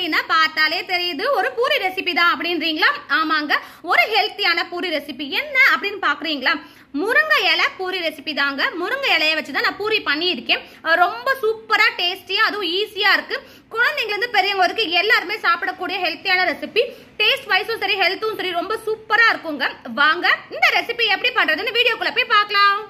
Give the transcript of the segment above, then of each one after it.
அப்படின்னா பார்த்தாலே தெரியுது ஒரு பூரி ரெசிபி தான் அப்படின்றீங்களா ஆமாங்க ஒரு ஹெல்த்தியான பூரி ரெசிபி என்ன அப்படின்னு பாக்குறீங்களா முருங்கை இலை பூரி ரெசிபி தாங்க முருங்கை இலையை வச்சு தான் நான் பூரி பண்ணியிருக்கேன் அஹ் ரொம்ப சூப்பரா டேஸ்டியா அதுவும் ஈஸியா இருக்கு குழந்தைங்க இருந்து பெரியவங்க வரைக்கும் எல்லாருமே சாப்பிடக்கூடிய ஹெல்த்தியான ரெசிபி டேஸ்ட் வைஸும் சரி ஹெல்த்தும் சரி ரொம்ப சூப்பரா இருக்குங்க வாங்க இந்த ரெசிபி எப்படி பண்றதுன்னு வீடியோக்குள்ள போய் பார்க்கலாம்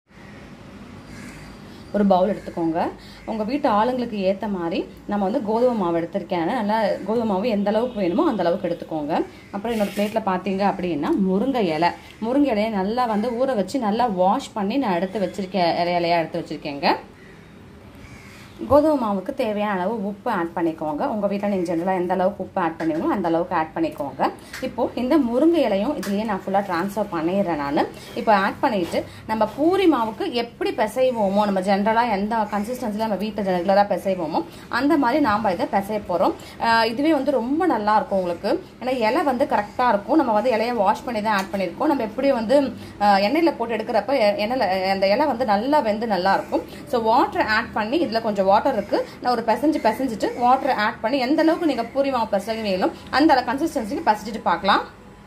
ஒரு பவுல் எடுத்துக்கோங்க உங்கள் வீட்டு ஆளுங்களுக்கு ஏற்ற மாதிரி நம்ம வந்து கோதுமை மாவு எடுத்திருக்கேன் நல்லா கோதுமை மாவு எந்த அளவுக்கு வேணுமோ அந்த அளவுக்கு எடுத்துக்கோங்க அப்புறம் இன்னொரு பிளேட்டில் பார்த்தீங்க அப்படின்னா முருங்கை இலை முருங்கை இலையை நல்லா வந்து ஊற வச்சு நல்லா வாஷ் பண்ணி நான் எடுத்து வச்சிருக்கேன் இலை இலையாக எடுத்து வச்சுருக்கேங்க கோதுமை மாவுக்கு தேவையான அளவு உப்பு ஆட் பண்ணிக்கோங்க உங்கள் வீட்டில் நீங்கள் ஜென்ரலாக எந்த அளவுக்கு உப்பு ஆட் பண்ணுவீங்களோ அந்த அளவுக்கு ஆட் பண்ணிக்கோங்க இப்போது இந்த முருங்கை இலையும் இதுலேயே நான் ஃபுல்லாக ட்ரான்ஸ்ஃபர் பண்ணிடுறேன் நான் இப்போ ஆட் பண்ணிட்டு நம்ம பூரி மாவுக்கு எப்படி பிசைவோமோ நம்ம ஜென்ரலாக எந்த கன்சிஸ்டன்சியில் நம்ம வீட்டில் ரெகுலராக பிசைவோமோ அந்த மாதிரி நாம் இதை பிசைய போகிறோம் இதுவே வந்து ரொம்ப நல்லா இருக்கும் உங்களுக்கு ஏன்னா இலை வந்து கரெக்டாக இருக்கும் நம்ம வந்து இலையை வாஷ் பண்ணி தான் ஆட் பண்ணியிருக்கோம் நம்ம எப்படி வந்து அஹ், எண்ணெயில் போட்டு எடுக்கிறப்ப எ- எண்ணெயில் அந்த இலை வந்து நல்லா வெந்து நல்லா இருக்கும் ஸோ வாட்டர் ஆட் பண்ணி இதில் கொஞ்சம் வாட்டர் இருக்கு நான் ஒரு பிசைஞ்சு பிசைஞ்சிட்டு வாட்டர் ஆட் பண்ணி எந்த அளவுக்கு நீங்கள் பூரி மாவு பிசைவீங்களோ அந்த கன்சிஸ்டன்சிக்கு பிசைஞ்சிட்டு பார்க்கலாம்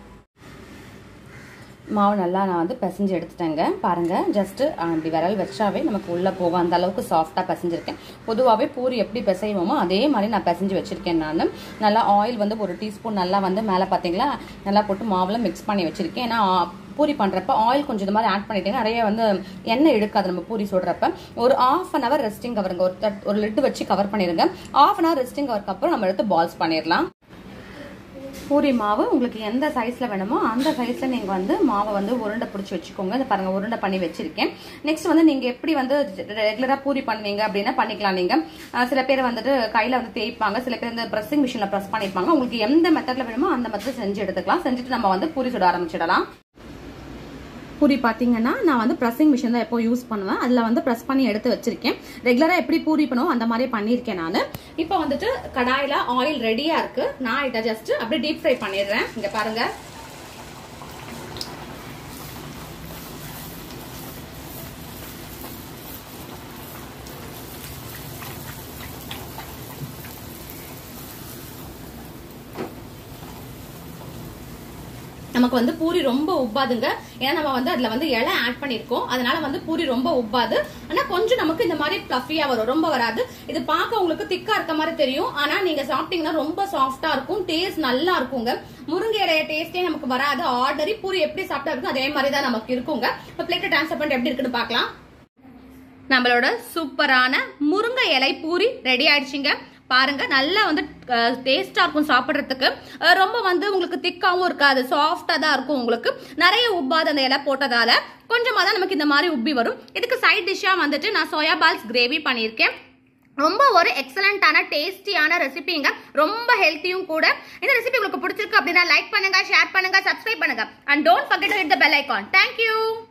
மாவு நல்லா நான் வந்து பிசைஞ்சு எடுத்துட்டேங்க பாருங்க ஜஸ்ட் இப்படி விரல் வச்சாவே நமக்கு உள்ள போகும் அந்த அளவுக்கு சாஃப்டாக பிசைஞ்சிருக்கேன் பொதுவாகவே பூரி எப்படி பிசைவோமோ அதே மாதிரி நான் பிசைஞ்சு வச்சிருக்கேன் நான் நல்லா ஆயில் வந்து ஒரு டீஸ்பூன் நல்லா வந்து மேலே பார்த்தீங்களா நல்லா போட்டு மாவில் மிக்ஸ் பண்ணி வச்சிருக்கேன் ஏன்னா ஆ, பூரி பண்ணுறப்ப ஆயில் கொஞ்சம் இந்த மாதிரி ஆட் பண்ணிட்டீங்கன்னா நிறைய வந்து எண்ணெய் இழுக்காது நம்ம பூரி சுடுறப்ப ஒரு ஆஃப் அன் ஹவர் ரெஸ்டிங் கவருங்க ஒரு தட்- ஒரு லிட்டு வச்சு கவர் பண்ணிடுங்க ஆஃப் அன் ஹவர் ரெஸ்டிங் கவருக்கு அப்புறம் நம்ம எடுத்து பால்ஸ் பண்ணிடலாம் பூரி மாவு உங்களுக்கு எந்த சைஸில் வேணுமோ அந்த சைஸில் நீங்கள் வந்து மாவை வந்து உருண்டை பிடிச்சி வச்சுக்கோங்க இந்த பாருங்கள் உருண்டை பண்ணி வச்சிருக்கேன் நெக்ஸ்ட் வந்து நீங்கள் எப்படி வந்து ரெகுலராக பூரி பண்ணுவீங்க அப்படின்னா பண்ணிக்கலாம் நீங்கள் சில பேர் வந்துட்டு கையில் வந்து தேய்ப்பாங்க சில பேர் இந்த ப்ரெஸ்ஸிங் மிஷினில் ப்ரெஸ் பண்ணிப்பாங்க உங்களுக்கு எந்த மெத்தடில் வேணுமோ அந்த மெத்தட் செஞ்சு எடுத்துக்கலாம் செஞ்சுட்டு நம்ம வந்து பூரி சுட ஆரம்பிச்சிடலாம் பூரி பார்த்தீங்கன்னா நான் வந்து ப்ரெஸ்ஸிங் மிஷின் தான் எப்போ யூஸ் பண்ணுவேன் அதில் வந்து ப்ரெஸ் பண்ணி எடுத்து வச்சிருக்கேன் ரெகுலராக எப்படி பூரி பண்ணுவோம் அந்த மாதிரி பண்ணியிருக்கேன் நான் இப்போ வந்துட்டு கடாயில் ஆயில் ரெடியாக இருக்கு நான் இதை ஜஸ்ட் அப்படியே டீப் ஃப்ரை பண்ணிடுறேன் இங்கே பாருங்க நமக்கு வந்து பூரி ரொம்ப உப்பாதுங்க ஏன்னா நம்ம வந்து அதுல வந்து இலை ஆட் பண்ணிருக்கோம் அதனால வந்து பூரி ரொம்ப உப்பாது ஆனா கொஞ்சம் நமக்கு இந்த மாதிரி ஃபிளஃபியா வரும் ரொம்ப வராது இது பார்க்க உங்களுக்கு திக்கா இருக்க மாதிரி தெரியும் ஆனா நீங்க சாப்பிட்டீங்கன்னா ரொம்ப சாஃப்டா இருக்கும் டேஸ்ட் நல்லா இருக்குங்க முருங்கை இலைய டேஸ்டே நமக்கு வராது ஆர்டரி பூரி எப்படி சாப்பிட்டா இருக்கும் அதே மாதிரி தான் நமக்கு இருக்குங்க இப்போ பிளேட் ட்ரான்ஸ்ஃபர் பண்ணிட்டு எப்படி இருக்குன்னு பார்க்கலாம் நம்மளோட சூப்பரான முருங்கை இலை பூரி ரெடி ஆயிடுச்சுங்க பாருங்க நல்லா வந்து டேஸ்டா இருக்கும் சாப்பிட்றதுக்கு அஹ் ரொம்ப வந்து உங்களுக்கு திக்காவும் இருக்காது சாஃப்டா தான் இருக்கும் உங்களுக்கு நிறைய உப்பாத அந்த இலை போட்டதால கொஞ்சமா தான் நமக்கு இந்த மாதிரி உப்பி வரும் இதுக்கு சைட் டிஷ்ஷா வந்துட்டு நான் சோயா பால்ஸ் கிரேவி பண்ணியிருக்கேன் ரொம்ப ஒரு எக்ஸலண்டான டேஸ்டியான ரெசிபிங்க ரொம்ப ஹெல்த்தியும் கூட இந்த ரெசிபி உங்களுக்கு பிடிச்சிருக்கு அப்படின்னா லைக் பண்ணுங்க ஷேர் பண்ணுங்க சப்ஸ்கிரைப் பண்ணுங்க and don't forget to hit the bell icon thank you